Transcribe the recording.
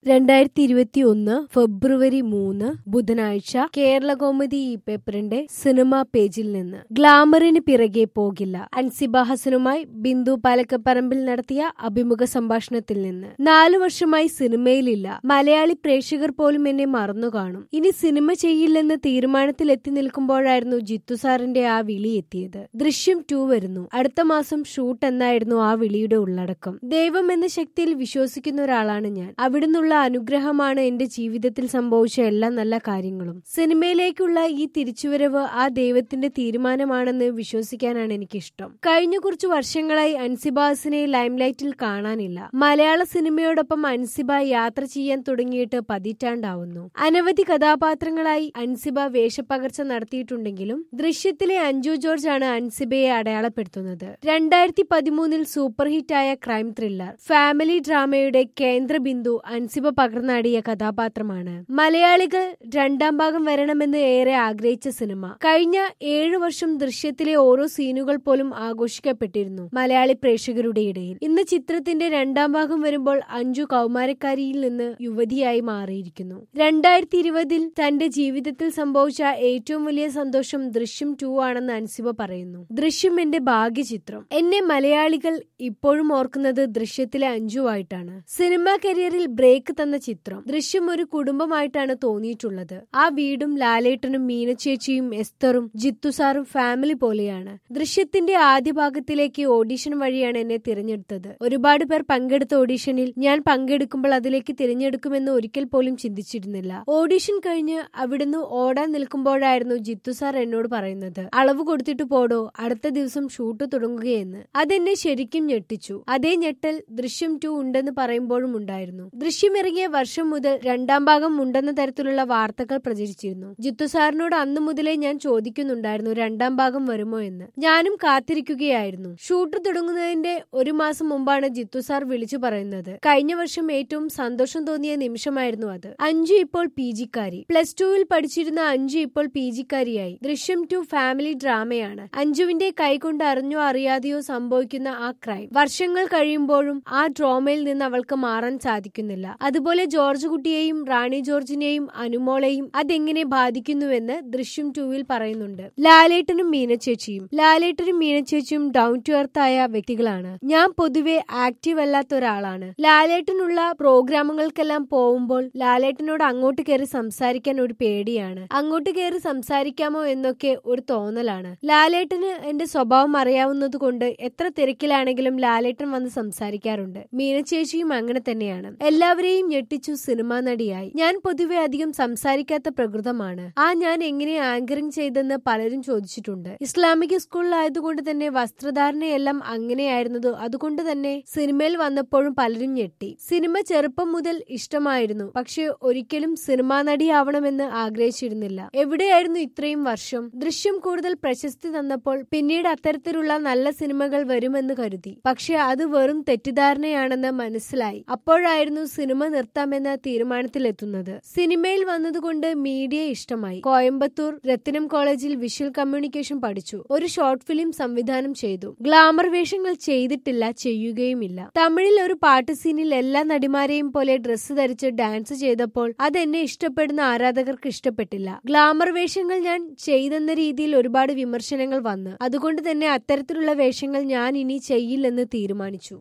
രണ്ടായിരത്തി ഇരുപത്തി ഒന്ന് ഫെബ്രുവരി മൂന്ന് ബുധനാഴ്ച കേരള കോമഡി ഈ പേപ്പറിന്റെ സിനിമാ പേജിൽ നിന്ന് ഗ്ലാമറിന് പിറകെ പോകില്ല അൻസിബ ഹസനുമായി ബിന്ദു പാലക്കപ്പറമ്പിൽ നടത്തിയ അഭിമുഖ സംഭാഷണത്തിൽ നിന്ന് നാലു വർഷമായി സിനിമയിലില്ല മലയാളി പ്രേക്ഷകർ പോലും എന്നെ മറന്നു കാണും ഇനി സിനിമ ചെയ്യില്ലെന്ന് തീരുമാനത്തിൽ എത്തി നിൽക്കുമ്പോഴായിരുന്നു ജിത്തു സാറിന്റെ ആ വിളി എത്തിയത് ദൃശ്യം ടു വരുന്നു അടുത്ത മാസം ഷൂട്ട് എന്നായിരുന്നു ആ വിളിയുടെ ഉള്ളടക്കം ദൈവം എന്ന ശക്തിയിൽ വിശ്വസിക്കുന്ന ഒരാളാണ് ഞാൻ അവിടുന്നുള്ള അനുഗ്രഹമാണ് എന്റെ ജീവിതത്തിൽ സംഭവിച്ച എല്ലാ നല്ല കാര്യങ്ങളും സിനിമയിലേക്കുള്ള ഈ തിരിച്ചുവരവ് ആ ദൈവത്തിന്റെ തീരുമാനമാണെന്ന് വിശ്വസിക്കാനാണ് എനിക്കിഷ്ടം കഴിഞ്ഞ കുറച്ചു വർഷങ്ങളായി അൻസിബാസിനെ ലൈംലൈറ്റിൽ കാണാനില്ല മലയാള സിനിമയോടൊപ്പം അൻസിബ യാത്ര ചെയ്യാൻ തുടങ്ങിയിട്ട് പതിറ്റാണ്ടാവുന്നു അനവധി കഥാപാത്രങ്ങളായി അൻസിബ വേഷപ്പകർച്ച നടത്തിയിട്ടുണ്ടെങ്കിലും ദൃശ്യത്തിലെ അഞ്ജു ജോർജ് ആണ് അൻസിബയെ അടയാളപ്പെടുത്തുന്നത് രണ്ടായിരത്തി പതിമൂന്നിൽ സൂപ്പർ ഹിറ്റായ ക്രൈം ത്രില്ലർ ഫാമിലി ഡ്രാമയുടെ കേന്ദ്രബിന്ദു അൻസിബ പകർന്നാടിയ കഥാപാത്രമാണ് മലയാളികൾ രണ്ടാം ഭാഗം വരണമെന്ന് ഏറെ ആഗ്രഹിച്ച സിനിമ കഴിഞ്ഞ ഏഴു വർഷം ദൃശ്യത്തിലെ ഓരോ സീനുകൾ പോലും ആഘോഷിക്കപ്പെട്ടിരുന്നു മലയാളി പ്രേക്ഷകരുടെ ഇടയിൽ ഇന്ന് ചിത്രത്തിന്റെ രണ്ടാം ഭാഗം വരുമ്പോൾ അഞ്ജു കൗമാരക്കാരിയിൽ നിന്ന് യുവതിയായി മാറിയിരിക്കുന്നു രണ്ടായിരത്തി ഇരുപതിൽ തന്റെ ജീവിതത്തിൽ സംഭവിച്ച ഏറ്റവും വലിയ സന്തോഷം ദൃശ്യം ടു ആണെന്ന് അൻസിബ പറയുന്നു ദൃശ്യം എന്റെ ഭാഗ്യചിത്രം എന്നെ മലയാളികൾ ഇപ്പോഴും ഓർക്കുന്നത് ദൃശ്യത്തിലെ അഞ്ജുവായിട്ടാണ് സിനിമാ കരിയറിൽ ബ്രേക്ക് തന്ന ചിത്രം ദൃശ്യം ഒരു കുടുംബമായിട്ടാണ് തോന്നിയിട്ടുള്ളത് ആ വീടും ലാലേട്ടനും മീനച്ചേച്ചിയും എസ്തറും ജിത്തുസാറും ഫാമിലി പോലെയാണ് ദൃശ്യത്തിന്റെ ആദ്യ ഭാഗത്തിലേക്ക് ഓഡിഷൻ വഴിയാണ് എന്നെ തിരഞ്ഞെടുത്തത് ഒരുപാട് പേർ പങ്കെടുത്ത ഓഡിഷനിൽ ഞാൻ പങ്കെടുക്കുമ്പോൾ അതിലേക്ക് തിരഞ്ഞെടുക്കുമെന്ന് ഒരിക്കൽ പോലും ചിന്തിച്ചിരുന്നില്ല ഓഡിഷൻ കഴിഞ്ഞ് അവിടുന്ന് ഓടാൻ നിൽക്കുമ്പോഴായിരുന്നു ജിത്തു സാർ എന്നോട് പറയുന്നത് അളവ് കൊടുത്തിട്ട് പോടോ അടുത്ത ദിവസം ഷൂട്ട് തുടങ്ങുകയെന്ന് അതെന്നെ ശരിക്കും ഞെട്ടിച്ചു അതേ ഞെട്ടൽ ദൃശ്യം ടു ഉണ്ടെന്ന് പറയുമ്പോഴും ഉണ്ടായിരുന്നു ദൃശ്യം ഇറങ്ങിയ വർഷം മുതൽ രണ്ടാം ഭാഗം ഉണ്ടെന്ന തരത്തിലുള്ള വാർത്തകൾ പ്രചരിച്ചിരുന്നു ജിത്തു സാറിനോട് അന്നു മുതലേ ഞാൻ ചോദിക്കുന്നുണ്ടായിരുന്നു രണ്ടാം ഭാഗം വരുമോ എന്ന് ഞാനും കാത്തിരിക്കുകയായിരുന്നു ഷൂട്ട് തുടങ്ങുന്നതിന്റെ ഒരു മാസം മുമ്പാണ് ജിത്തു സാർ വിളിച്ചു പറയുന്നത് കഴിഞ്ഞ വർഷം ഏറ്റവും സന്തോഷം തോന്നിയ നിമിഷമായിരുന്നു അത് അഞ്ചു ഇപ്പോൾ പി ജിക്കാരി പ്ലസ് ടുവിൽ പഠിച്ചിരുന്ന അഞ്ചു ഇപ്പോൾ പി ജിക്കാരിയായി ദൃശ്യം ടു ഫാമിലി ഡ്രാമയാണ് അഞ്ജുവിന്റെ കൈകൊണ്ട് അറിഞ്ഞോ അറിയാതെയോ സംഭവിക്കുന്ന ആ ക്രൈം വർഷങ്ങൾ കഴിയുമ്പോഴും ആ ഡ്രോമയിൽ നിന്ന് അവൾക്ക് മാറാൻ സാധിക്കുന്നില്ല അതുപോലെ ജോർജ് കുട്ടിയെയും റാണി ജോർജിനെയും അനുമോളെയും അതെങ്ങനെ ബാധിക്കുന്നുവെന്ന് ദൃശ്യം ടൂവിൽ പറയുന്നുണ്ട് ലാലേട്ടനും മീനച്ചേച്ചിയും ലാലേട്ടനും മീനച്ചേച്ചിയും ഡൗൺ ടു എർത്ത് ആയ വ്യക്തികളാണ് ഞാൻ പൊതുവെ ആക്റ്റീവ് അല്ലാത്ത ഒരാളാണ് ലാലേട്ടനുള്ള പ്രോഗ്രാമുകൾക്കെല്ലാം പോകുമ്പോൾ ലാലേട്ടനോട് അങ്ങോട്ട് കയറി സംസാരിക്കാൻ ഒരു പേടിയാണ് അങ്ങോട്ട് കയറി സംസാരിക്കാമോ എന്നൊക്കെ ഒരു തോന്നലാണ് ലാലേട്ടന് എന്റെ സ്വഭാവം അറിയാവുന്നത് കൊണ്ട് എത്ര തിരക്കിലാണെങ്കിലും ലാലേട്ടൻ വന്ന് സംസാരിക്കാറുണ്ട് മീനച്ചേച്ചിയും അങ്ങനെ തന്നെയാണ് എല്ലാവരെയും ഞെട്ടിച്ചു സിനിമാ നടിയായി ഞാൻ പൊതുവെ അധികം സംസാരിക്കാത്ത പ്രകൃതമാണ് ആ ഞാൻ എങ്ങനെ ആങ്കറിംഗ് ചെയ്തെന്ന് പലരും ചോദിച്ചിട്ടുണ്ട് ഇസ്ലാമിക സ്കൂളിലായതുകൊണ്ട് തന്നെ വസ്ത്രധാരണയെല്ലാം അങ്ങനെയായിരുന്നത് അതുകൊണ്ട് തന്നെ സിനിമയിൽ വന്നപ്പോഴും പലരും ഞെട്ടി സിനിമ ചെറുപ്പം മുതൽ ഇഷ്ടമായിരുന്നു പക്ഷെ ഒരിക്കലും സിനിമാ നടിയാവണമെന്ന് ആഗ്രഹിച്ചിരുന്നില്ല എവിടെയായിരുന്നു ഇത്രയും വർഷം ദൃശ്യം കൂടുതൽ പ്രശസ്തി തന്നപ്പോൾ പിന്നീട് അത്തരത്തിലുള്ള നല്ല സിനിമകൾ വരുമെന്ന് കരുതി പക്ഷെ അത് വെറും തെറ്റിദ്ധാരണയാണെന്ന് മനസ്സിലായി അപ്പോഴായിരുന്നു സിനിമ നിർത്താമെന്ന തീരുമാനത്തിലെത്തുന്നത് സിനിമയിൽ വന്നതുകൊണ്ട് മീഡിയ ഇഷ്ടമായി കോയമ്പത്തൂർ രത്തിനം കോളേജിൽ വിഷ്വൽ കമ്മ്യൂണിക്കേഷൻ പഠിച്ചു ഒരു ഷോർട്ട് ഫിലിം സംവിധാനം ചെയ്തു ഗ്ലാമർ വേഷങ്ങൾ ചെയ്തിട്ടില്ല ചെയ്യുകയുമില്ല തമിഴിൽ ഒരു പാട്ട് സീനിൽ എല്ലാ നടിമാരെയും പോലെ ഡ്രസ്സ് ധരിച്ച് ഡാൻസ് ചെയ്തപ്പോൾ അതെന്നെ ഇഷ്ടപ്പെടുന്ന ആരാധകർക്ക് ഇഷ്ടപ്പെട്ടില്ല ഗ്ലാമർ വേഷങ്ങൾ ഞാൻ ചെയ്തെന്ന രീതിയിൽ ഒരുപാട് വിമർശനങ്ങൾ വന്നു അതുകൊണ്ട് തന്നെ അത്തരത്തിലുള്ള വേഷങ്ങൾ ഞാൻ ഇനി ചെയ്യില്ലെന്ന് തീരുമാനിച്ചു